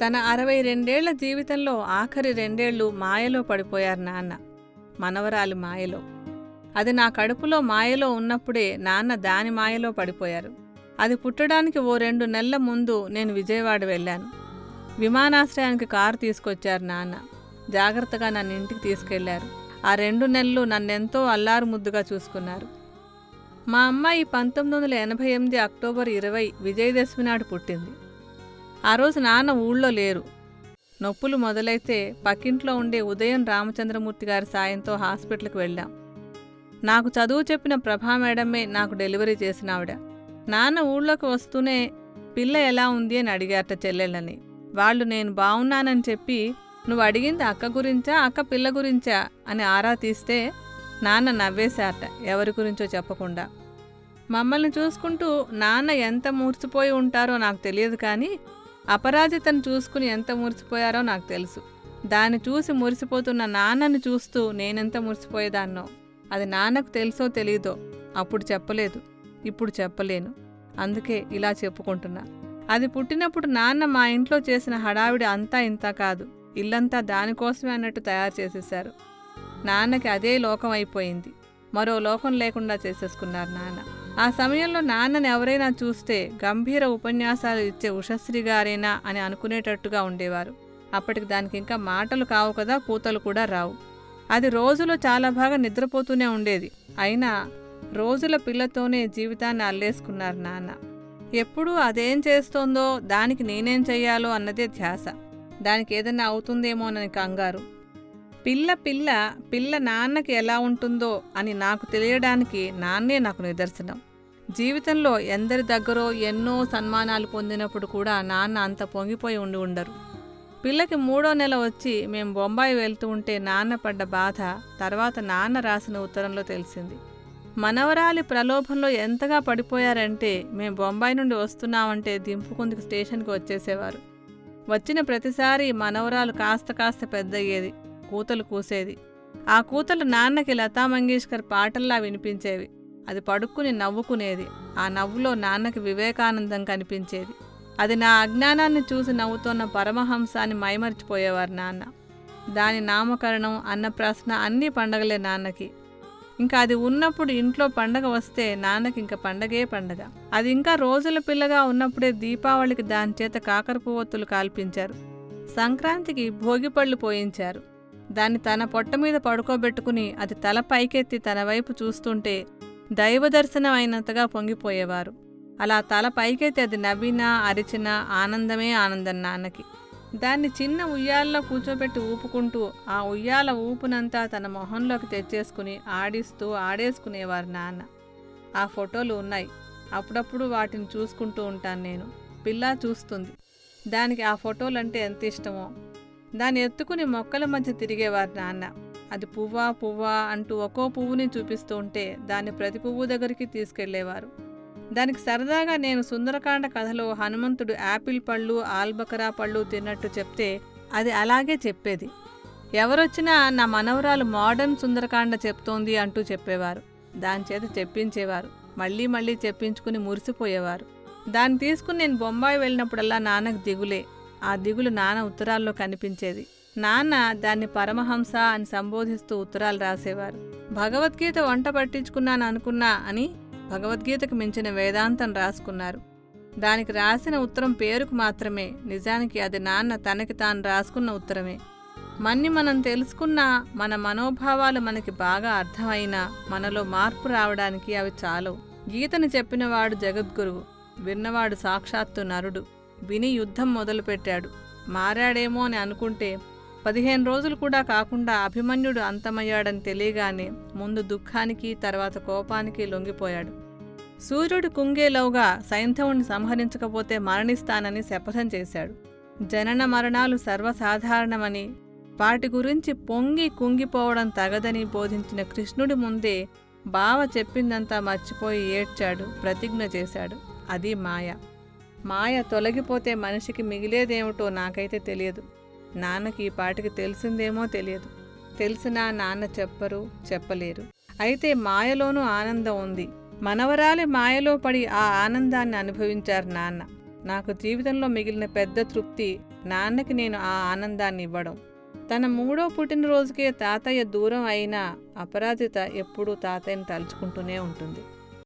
తన అరవై రెండేళ్ల జీవితంలో ఆఖరి రెండేళ్లు మాయలో పడిపోయారు నాన్న మనవరాలి మాయలో అది నా కడుపులో మాయలో ఉన్నప్పుడే నాన్న దాని మాయలో పడిపోయారు అది పుట్టడానికి ఓ రెండు నెలల ముందు నేను విజయవాడ వెళ్ళాను విమానాశ్రయానికి కారు తీసుకొచ్చారు నాన్న జాగ్రత్తగా నన్ను ఇంటికి తీసుకెళ్లారు ఆ రెండు నెలలు నన్నెంతో అల్లారు ముద్దుగా చూసుకున్నారు మా అమ్మాయి పంతొమ్మిది వందల ఎనభై ఎనిమిది అక్టోబర్ ఇరవై విజయదశమి నాడు పుట్టింది ఆ రోజు నాన్న ఊళ్ళో లేరు నొప్పులు మొదలైతే పక్కింట్లో ఉండే ఉదయం రామచంద్రమూర్తి గారి సాయంతో హాస్పిటల్కి వెళ్ళాం నాకు చదువు చెప్పిన ప్రభా మేడమే నాకు డెలివరీ చేసిన ఆవిడ నాన్న ఊళ్ళోకి వస్తూనే పిల్ల ఎలా ఉంది అని అడిగారట చెల్లెళ్ళని వాళ్ళు నేను బాగున్నానని చెప్పి నువ్వు అడిగింది అక్క గురించా అక్క పిల్ల గురించా అని ఆరా తీస్తే నాన్న నవ్వేశారట ఎవరి గురించో చెప్పకుండా మమ్మల్ని చూసుకుంటూ నాన్న ఎంత మూర్చిపోయి ఉంటారో నాకు తెలియదు కానీ అపరాజితను చూసుకుని ఎంత మురిసిపోయారో నాకు తెలుసు దాన్ని చూసి మురిసిపోతున్న నాన్నని చూస్తూ నేనెంత మురిసిపోయేదాన్నో అది నాన్నకు తెలుసో తెలీదో అప్పుడు చెప్పలేదు ఇప్పుడు చెప్పలేను అందుకే ఇలా చెప్పుకుంటున్నా అది పుట్టినప్పుడు నాన్న మా ఇంట్లో చేసిన హడావిడి అంతా ఇంత కాదు ఇల్లంతా దానికోసమే అన్నట్టు తయారు చేసేశారు నాన్నకి అదే లోకం అయిపోయింది మరో లోకం లేకుండా చేసేసుకున్నారు నాన్న ఆ సమయంలో నాన్నని ఎవరైనా చూస్తే గంభీర ఉపన్యాసాలు ఇచ్చే ఉషశ్రీ గారేనా అని అనుకునేటట్టుగా ఉండేవారు అప్పటికి దానికి ఇంకా మాటలు కావు కదా కూతలు కూడా రావు అది రోజులో చాలా బాగా నిద్రపోతూనే ఉండేది అయినా రోజుల పిల్లతోనే జీవితాన్ని అల్లేసుకున్నారు నాన్న ఎప్పుడూ అదేం చేస్తోందో దానికి నేనేం చెయ్యాలో అన్నదే ధ్యాస దానికి ఏదైనా అవుతుందేమోనని కంగారు పిల్ల పిల్ల పిల్ల నాన్నకి ఎలా ఉంటుందో అని నాకు తెలియడానికి నాన్నే నాకు నిదర్శనం జీవితంలో ఎందరి దగ్గరో ఎన్నో సన్మానాలు పొందినప్పుడు కూడా నాన్న అంత పొంగిపోయి ఉండి ఉండరు పిల్లకి మూడో నెల వచ్చి మేం బొంబాయి వెళ్తూ ఉంటే నాన్న పడ్డ బాధ తర్వాత నాన్న రాసిన ఉత్తరంలో తెలిసింది మనవరాలి ప్రలోభంలో ఎంతగా పడిపోయారంటే మేం బొంబాయి నుండి వస్తున్నామంటే దింపుకుందుకు స్టేషన్కి వచ్చేసేవారు వచ్చిన ప్రతిసారి మనవరాలు కాస్త కాస్త పెద్దయ్యేది కూతలు కూసేది ఆ కూతలు నాన్నకి లతా మంగేష్కర్ పాటల్లా వినిపించేవి అది పడుక్కుని నవ్వుకునేది ఆ నవ్వులో నాన్నకి వివేకానందం కనిపించేది అది నా అజ్ఞానాన్ని చూసి నవ్వుతోన్న పరమహంసాన్ని మైమరిచిపోయేవారు నాన్న దాని నామకరణం అన్నప్రాసన అన్నీ పండగలే నాన్నకి ఇంకా అది ఉన్నప్పుడు ఇంట్లో పండగ వస్తే నాన్నకి ఇంకా పండగే పండగ అది ఇంకా రోజుల పిల్లగా ఉన్నప్పుడే దీపావళికి దాని చేత కాకర పువ్వొత్తులు కాల్పించారు సంక్రాంతికి భోగిపళ్ళు పోయించారు దాన్ని తన పొట్ట మీద పడుకోబెట్టుకుని అది తల పైకెత్తి తన వైపు చూస్తుంటే దైవ దర్శనం అయినంతగా పొంగిపోయేవారు అలా తల పైకెత్తి అది నవ్వినా అరిచినా ఆనందమే ఆనందం నాన్నకి దాన్ని చిన్న ఉయ్యాల్లో కూర్చోబెట్టి ఊపుకుంటూ ఆ ఉయ్యాల ఊపునంతా తన మొహంలోకి తెచ్చేసుకుని ఆడిస్తూ ఆడేసుకునేవారు నాన్న ఆ ఫోటోలు ఉన్నాయి అప్పుడప్పుడు వాటిని చూసుకుంటూ ఉంటాను నేను పిల్ల చూస్తుంది దానికి ఆ ఫోటోలంటే ఎంత ఇష్టమో దాన్ని ఎత్తుకుని మొక్కల మధ్య తిరిగేవారు నాన్న అది పువ్వా పువ్వా అంటూ ఒక్కో పువ్వుని చూపిస్తూ ఉంటే దాన్ని ప్రతి పువ్వు దగ్గరికి తీసుకెళ్లేవారు దానికి సరదాగా నేను సుందరకాండ కథలో హనుమంతుడు యాపిల్ పళ్ళు ఆల్బకరా పళ్ళు తిన్నట్టు చెప్తే అది అలాగే చెప్పేది ఎవరొచ్చినా నా మనవరాలు మోడర్న్ సుందరకాండ చెప్తోంది అంటూ చెప్పేవారు దాని చేత చెప్పించేవారు మళ్ళీ మళ్ళీ చెప్పించుకుని మురిసిపోయేవారు దాన్ని తీసుకుని నేను బొంబాయి వెళ్ళినప్పుడల్లా నాన్నకు దిగులే ఆ దిగులు నాన్న ఉత్తరాల్లో కనిపించేది నాన్న దాన్ని పరమహంస అని సంబోధిస్తూ ఉత్తరాలు రాసేవారు భగవద్గీత వంట పట్టించుకున్నాను అనుకున్నా అని భగవద్గీతకు మించిన వేదాంతం రాసుకున్నారు దానికి రాసిన ఉత్తరం పేరుకు మాత్రమే నిజానికి అది నాన్న తనకి తాను రాసుకున్న ఉత్తరమే మన్ని మనం తెలుసుకున్నా మన మనోభావాలు మనకి బాగా అర్థమైనా మనలో మార్పు రావడానికి అవి చాలవు గీతను చెప్పినవాడు జగద్గురువు విన్నవాడు సాక్షాత్తు నరుడు విని యుద్ధం మొదలుపెట్టాడు మారాడేమో అని అనుకుంటే పదిహేను రోజులు కూడా కాకుండా అభిమన్యుడు అంతమయ్యాడని తెలియగానే ముందు దుఃఖానికి తర్వాత కోపానికి లొంగిపోయాడు సూర్యుడు కుంగేలోగా సైంధవుని సంహరించకపోతే మరణిస్తానని శపథం చేశాడు జనన మరణాలు సర్వసాధారణమని వాటి గురించి పొంగి కుంగిపోవడం తగదని బోధించిన కృష్ణుడి ముందే బావ చెప్పిందంతా మర్చిపోయి ఏడ్చాడు ప్రతిజ్ఞ చేశాడు అది మాయ మాయ తొలగిపోతే మనిషికి మిగిలేదేమిటో నాకైతే తెలియదు నాన్నకి ఈ పాటికి తెలిసిందేమో తెలియదు తెలిసినా నాన్న చెప్పరు చెప్పలేరు అయితే మాయలోనూ ఆనందం ఉంది మనవరాలి మాయలో పడి ఆ ఆనందాన్ని అనుభవించారు నాన్న నాకు జీవితంలో మిగిలిన పెద్ద తృప్తి నాన్నకి నేను ఆ ఆనందాన్ని ఇవ్వడం తన మూడో పుట్టినరోజుకే తాతయ్య దూరం అయినా అపరాజిత ఎప్పుడూ తాతయ్యని తలుచుకుంటూనే ఉంటుంది